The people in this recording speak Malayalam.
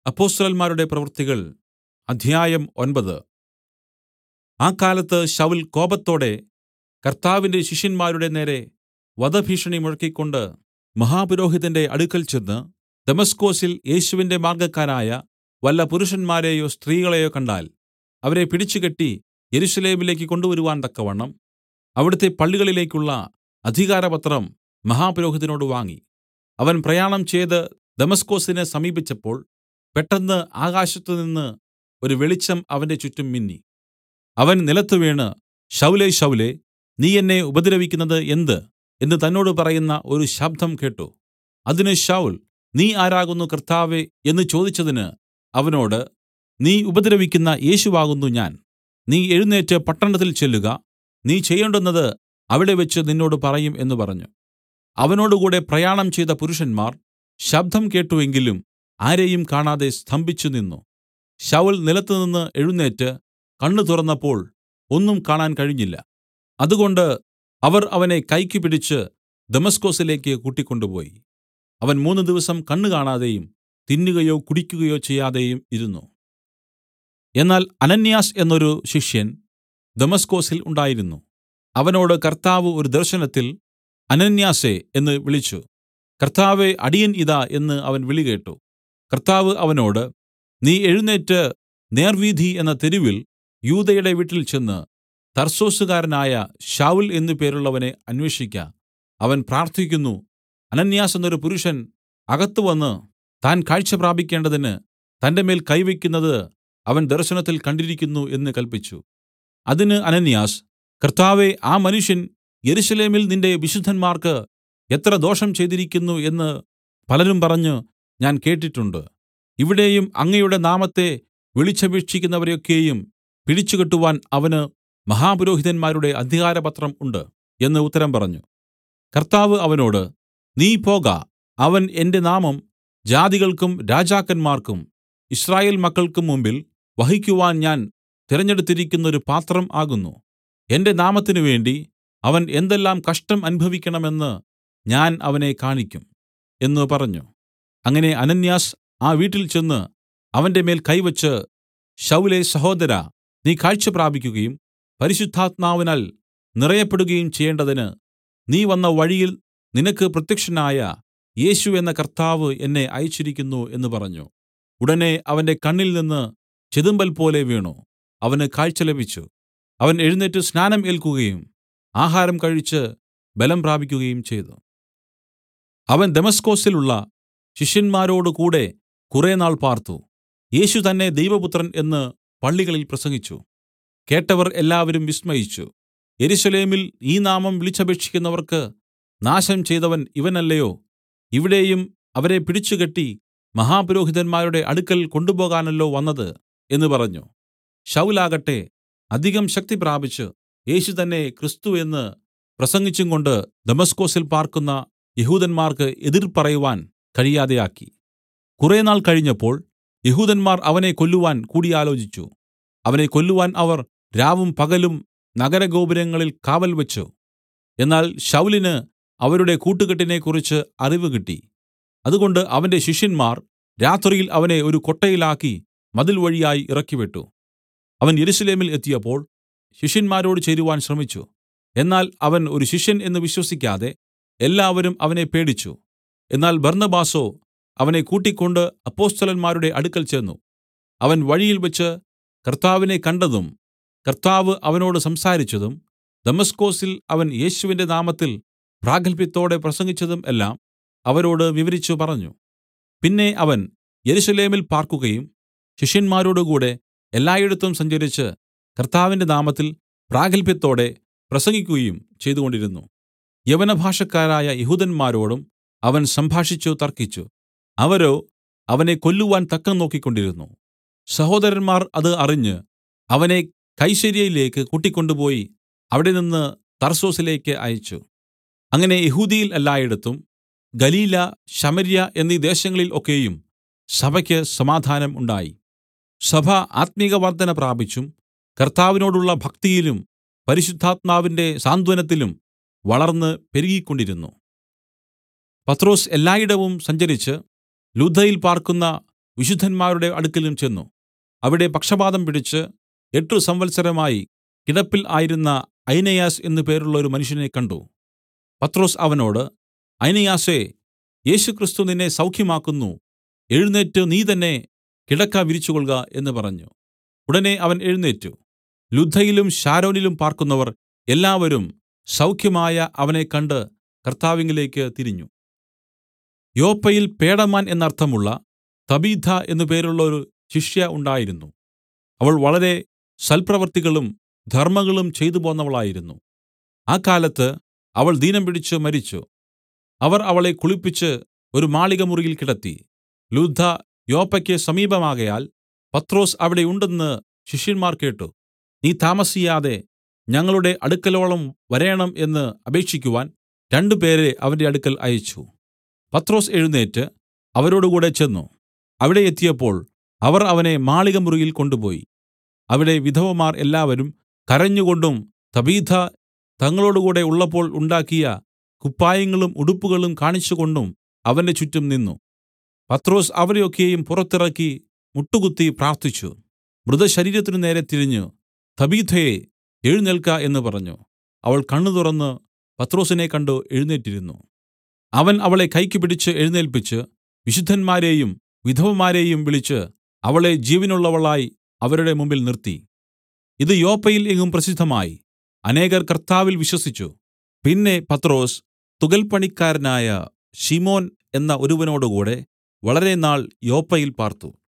അപ്പൊസ്തലന്മാരുടെ പ്രവൃത്തികൾ അധ്യായം ഒൻപത് ആ കാലത്ത് ശൌൽ കോപത്തോടെ കർത്താവിന്റെ ശിഷ്യന്മാരുടെ നേരെ വധഭീഷണി മുഴക്കിക്കൊണ്ട് മഹാപുരോഹിതന്റെ അടുക്കൽ ചെന്ന് ദമസ്കൊസിൽ യേശുവിന്റെ മാർഗ്ഗക്കാരായ വല്ല പുരുഷന്മാരെയോ സ്ത്രീകളെയോ കണ്ടാൽ അവരെ പിടിച്ചുകെട്ടി യെരൂശലേമിലേക്ക് കൊണ്ടുവരുവാൻ തക്കവണ്ണം അവിടുത്തെ പള്ളികളിലേക്കുള്ള അധികാരപത്രം മഹാപുരോഹിതനോട് വാങ്ങി അവൻ പ്രയാണം ചെയ്ത് ദമസ്കൊസിനെ സമീപിച്ചപ്പോൾ പെട്ടെന്ന് ആകാശത്തുനിന്ന് ഒരു വെളിച്ചം അവന്റെ ചുറ്റും മിന്നി അവൻ നിലത്തുവീണ് ശൌലേ ശൌലേ നീ എന്നെ ഉപദ്രവിക്കുന്നത് എന്ത് എന്ന് തന്നോട് പറയുന്ന ഒരു ശബ്ദം കേട്ട് അതിന് ശൌൽ നീ ആരാകുന്നു കർത്താവേ എന്ന് ചോദിച്ചതിന് അവനോട് നീ ഉപദ്രവിക്കുന്ന യേശു ആകുന്നു ഞാൻ നീ എഴുന്നേറ്റ് പട്ടണത്തിൽ ചെല്ലുക നീ ചെയ്യേണ്ടുന്നത് അവിടെവെച്ച് നിന്നോട് പറയും എന്ന് പറഞ്ഞു അവനോടുകൂടെ പ്രയാണം ചെയ്ത പുരുഷന്മാർ ശബ്ദം കേട്ട് എങ്കിലും ആരെയും കാണാതെ സ്തംഭിച്ചുനിന്നു ശൌൽ നിലത്തുനിന്ന് എഴുന്നേറ്റ് കണ്ണ് തുറന്നപ്പോൾ ഒന്നും കാണാൻ കഴിഞ്ഞില്ല അതുകൊണ്ട് അവർ അവനെ കൈക്ക് പിടിച്ച് ദമസ്കൊസിലേക്ക് കൂട്ടിക്കൊണ്ടുപോയി അവൻ മൂന്ന് ദിവസം കണ്ണ് കാണാതെയും തിന്നുകയോ കുടിക്കുകയോ ചെയ്യാതെയും ഇരുന്നു എന്നാൽ അനന്യാസ് എന്നൊരു ശിഷ്യൻ ദമസ്കൊസിൽ ഉണ്ടായിരുന്നു അവനോട് കർത്താവ് ഒരു ദർശനത്തിൽ അനന്യാസേ എന്ന് വിളിച്ചു കർത്താവേ അടിയൻ ഇതാ എന്ന് അവൻ വിളികേട്ടു കർത്താവ് അവനോട് നീ എഴുന്നേറ്റ് നേർവ്വീഥി എന്ന തെരുവിൽ യൂദയുടെ വീട്ടിൽ ചെന്ന് തർസോസുകാരനായ ശൌൽ എന്നു പേരുള്ളവനെ അന്വേഷിക്ക അവൻ പ്രാർത്ഥിക്കുന്നു അനന്യാസ് എന്നൊരു പുരുഷൻ അകത്ത് വന്ന് താൻ കാഴ്ച പ്രാപിക്കേണ്ടതിന് തന്റെ മേൽ കൈവയ്ക്കുന്നത് അവൻ ദർശനത്തിൽ കണ്ടിരിക്കുന്നു എന്ന് കല്പിച്ചു അതിന് അനന്യാസ് കർത്താവേ ആ മനുഷ്യൻ യെരൂശലേമിൽ നിന്റെ വിശുദ്ധന്മാർക്ക് എത്ര ദോഷം ചെയ്തിരിക്കുന്നു എന്ന് പലരും പറഞ്ഞു ഞാൻ കേട്ടിട്ടുണ്ട് ഇവിടെയും അങ്ങയുടെ നാമത്തെ വിളിച്ചപേക്ഷിക്കുന്നവരെയൊക്കെയും പിടിച്ചുകെട്ടുവാൻ അവന് മഹാപുരോഹിതന്മാരുടെ അധികാരപത്രം ഉണ്ട് എന്ന് ഉത്തരം പറഞ്ഞു കർത്താവ് അവനോട് നീ പോക അവൻ എന്റെ നാമം ജാതികൾക്കും രാജാക്കന്മാർക്കും ഇസ്രായേൽ മക്കൾക്കും മുമ്പിൽ വഹിക്കുവാൻ ഞാൻ തിരഞ്ഞെടുത്തിരിക്കുന്നൊരു പാത്രം ആകുന്നു എന്റെ നാമത്തിന് വേണ്ടി അവൻ എന്തെല്ലാം കഷ്ടം അനുഭവിക്കണമെന്ന് ഞാൻ അവനെ കാണിക്കും എന്ന് പറഞ്ഞു അങ്ങനെ അനന്യാസ് ആ വീട്ടിൽ ചെന്ന് അവന്റെ മേൽ കൈവച്ച് ശൌലേ സഹോദരാ നീ കാഴ്ച പ്രാപിക്കുകയും പരിശുദ്ധാത്മാവിനാൽ നിറയപ്പെടുകയും ചെയ്യേണ്ടതിന് നീ വന്ന വഴിയിൽ നിനക്ക് പ്രത്യക്ഷനായ യേശു എന്ന കർത്താവ് എന്നെ അയച്ചിരിക്കുന്നു എന്ന് പറഞ്ഞു ഉടനെ അവന്റെ കണ്ണിൽ നിന്ന് ചെതുമ്പൽ പോലെ വീണു അവന് കാഴ്ച ലഭിച്ചു അവൻ എഴുന്നേറ്റ് സ്നാനം ഏൽക്കുകയും ആഹാരം കഴിച്ച് ബലം പ്രാപിക്കുകയും ചെയ്തു അവൻ ദമസ്കൊസിലുള്ള ശിഷ്യന്മാരോടുകൂടെ കുറെ നാൾ പാർത്തു യേശു തന്നെ ദൈവപുത്രൻ എന്ന് പള്ളികളിൽ പ്രസംഗിച്ചു കേട്ടവർ എല്ലാവരും വിസ്മയിച്ചു യെരൂശലേമിൽ ഈ നാമം വിളിച്ചപേക്ഷിക്കുന്നവർക്ക് നാശം ചെയ്തവൻ ഇവനല്ലയോ ഇവിടെയും അവരെ പിടിച്ചുകെട്ടി മഹാപുരോഹിതന്മാരുടെ അടുക്കൽ കൊണ്ടുപോകാനല്ലോ വന്നത് എന്ന് പറഞ്ഞു ശൌലാകട്ടെ അധികം ശക്തി പ്രാപിച്ച് യേശു തന്നെ ക്രിസ്തു എന്ന് പ്രസംഗിച്ചും കൊണ്ട് ദമസ്കൊസിൽ പാർക്കുന്ന യഹൂദന്മാർക്ക് എതിർ പറയുവാൻ കഴിയാതെയാക്കി കുറെ നാൾ കഴിഞ്ഞപ്പോൾ യഹൂദന്മാർ അവനെ കൊല്ലുവാൻ കൂടിയാലോചിച്ചു അവനെ കൊല്ലുവാൻ അവർ രാവും പകലും നഗരഗോപുരങ്ങളിൽ കാവൽ വെച്ചു എന്നാൽ ശൌലിന് അവരുടെ കൂട്ടുകെട്ടിനെക്കുറിച്ച് അറിവ് കിട്ടി അതുകൊണ്ട് അവന്റെ ശിഷ്യന്മാർ രാത്രിയിൽ അവനെ ഒരു കൊട്ടയിലാക്കി മതിൽ വഴിയായി ഇറക്കിവിട്ടു അവൻ യെരൂശലേമിൽ എത്തിയപ്പോൾ ശിഷ്യന്മാരോട് ചേരുവാൻ ശ്രമിച്ചു എന്നാൽ അവൻ ഒരു ശിഷ്യൻ എന്ന് വിശ്വസിക്കാതെ എല്ലാവരും അവനെ പേടിച്ചു എന്നാൽ ബർന്നബാസോ അവനെ കൂട്ടിക്കൊണ്ട് അപ്പൊസ്തലന്മാരുടെ അടുക്കൽ ചെന്ന് അവൻ വഴിയിൽ വെച്ച് കർത്താവിനെ കണ്ടതും കർത്താവ് അവനോട് സംസാരിച്ചതും ദമസ്കൊസിൽ അവൻ യേശുവിന്റെ നാമത്തിൽ പ്രാഗൽഭ്യത്തോടെ പ്രസംഗിച്ചതും എല്ലാം അവരോട് വിവരിച്ചു പറഞ്ഞു പിന്നെ അവൻ യെരൂശലേമിൽ പാർക്കുകയും ശിഷ്യന്മാരോടുകൂടെ എല്ലായിടത്തും സഞ്ചരിച്ച് കർത്താവിന്റെ നാമത്തിൽ പ്രാഗൽഭ്യത്തോടെ പ്രസംഗിക്കുകയും ചെയ്തുകൊണ്ടിരുന്നു യവനഭാഷക്കാരായ യഹൂദന്മാരോടും അവൻ സംഭാഷിച്ചു തർക്കിച്ചു അവരോ അവനെ കൊല്ലുവാൻ തക്കം നോക്കിക്കൊണ്ടിരുന്നു സഹോദരന്മാർ അത് അറിഞ്ഞ് അവനെ കൈസര്യയിലേക്ക് കൂട്ടിക്കൊണ്ടുപോയി അവിടെ നിന്ന് തർസോസിലേക്ക് അയച്ചു അങ്ങനെ യഹൂദിയിൽ എല്ലായിടത്തും ഗലീല ശമര്യ എന്നീ ദേശങ്ങളിൽ ഒക്കെയും സഭയ്ക്ക് സമാധാനം ഉണ്ടായി സഭ ആത്മിക വർധന പ്രാപിച്ചും കർത്താവിനോടുള്ള ഭക്തിയിലും പരിശുദ്ധാത്മാവിന്റെ സാന്ത്വനത്തിലും വളർന്ന് പെരുകിക്കൊണ്ടിരുന്നു പത്രൊസ് എല്ലായിടവും സഞ്ചരിച്ച് ലുദ്ദയിൽ പാർക്കുന്ന വിശുദ്ധന്മാരുടെ അടുക്കലും ചെന്ന് അവിടെ പക്ഷവാതം പിടിച്ച് എട്ട് സംവത്സരമായി കിടപ്പിൽ ആയിരുന്ന ഐനെയാസ് എന്നു പേരുള്ള ഒരു മനുഷ്യനെ കണ്ട് പത്രൊസ് അവനോട് ഐനെയാസേ യേശുക്രിസ്തു നിന്നെ സൌഖ്യമാക്കുന്നു എഴുന്നേറ്റ് നീ തന്നെ കിടക്ക വിരിച്ചുകൊൾക എന്ന് പറഞ്ഞു ഉടനെ അവൻ എഴുന്നേറ്റ് ലുദ്ദയിലും ശാരോനിലും പാർക്കുന്നവർ എല്ലാവരും സൗഖ്യമായ അവനെ കണ്ട് കർത്താവിങ്കലേക്ക് തിരിഞ്ഞു യോപ്പയിൽ പേടമാൻ എന്നർത്ഥമുള്ള തബീഥ എന്നു പേരുള്ളൊരു ശിഷ്യ ഉണ്ടായിരുന്നു അവൾ വളരെ സൽപ്രവൃത്തികളും ധർമ്മങ്ങളും ചെയ്തു പോന്നവളായിരുന്നു ആ കാലത്ത് അവൾ ദീനം പിടിച്ച് മരിച്ചു അവർ അവളെ കുളിപ്പിച്ച് ഒരു മാളികമുറിയിൽ കിടത്തി ലുദ്ദ യോപ്പയ്ക്ക് സമീപമാകയാൽ പത്രൊസ് അവിടെ ഉണ്ടെന്ന് ശിഷ്യന്മാർ കേട്ട് നീ താമസിയാതെ ഞങ്ങളുടെ അടുക്കലോളം വരേണം എന്ന് അപേക്ഷിക്കുവാൻ രണ്ടുപേരെ അവന്റെ അടുക്കൽ അയച്ചു പത്രൊസ് എഴുന്നേറ്റ് അവരോടുകൂടെ ചെന്ന് അവിടെ എത്തിയപ്പോൾ അവർ അവനെ മാളികമുറിയിൽ കൊണ്ടുപോയി അവിടെ വിധവമാർ എല്ലാവരും കരഞ്ഞുകൊണ്ടും തബീഥ തങ്ങളോടുകൂടെ ഉള്ളപ്പോൾ ഉണ്ടാക്കിയ കുപ്പായങ്ങളും ഉടുപ്പുകളും കാണിച്ചുകൊണ്ടും അവന്റെ ചുറ്റും നിന്നു പത്രൊസ് അവരെ ഒക്കെയും പുറത്തിറക്കി മുട്ടുകുത്തി പ്രാർത്ഥിച്ചു മൃതശരീരത്തിനു നേരെ തിരിഞ്ഞു തബീഥയെ എഴുന്നേൽക്ക എന്ന് പറഞ്ഞു അവൾ കണ്ണു തുറന്ന് പത്രൊസിനെ കണ്ട് എഴുന്നേറ്റിരുന്നു അവൻ അവളെ കൈക്ക് പിടിച്ച് എഴുന്നേൽപ്പിച്ച് വിശുദ്ധന്മാരെയും വിധവമാരെയും വിളിച്ച് അവളെ ജീവനുള്ളവളായി അവരുടെ മുമ്പിൽ നിർത്തി ഇത് യോപ്പയിൽ എങ്ങും പ്രസിദ്ധമായി അനേകർ കർത്താവിൽ വിശ്വസിച്ചു പിന്നെ പത്രൊസ് തുകൽപ്പണിക്കാരനായ ശിമോൻ എന്ന ഒരുവനോടുകൂടെ വളരെ നാൾ യോപ്പയിൽ പാർത്തു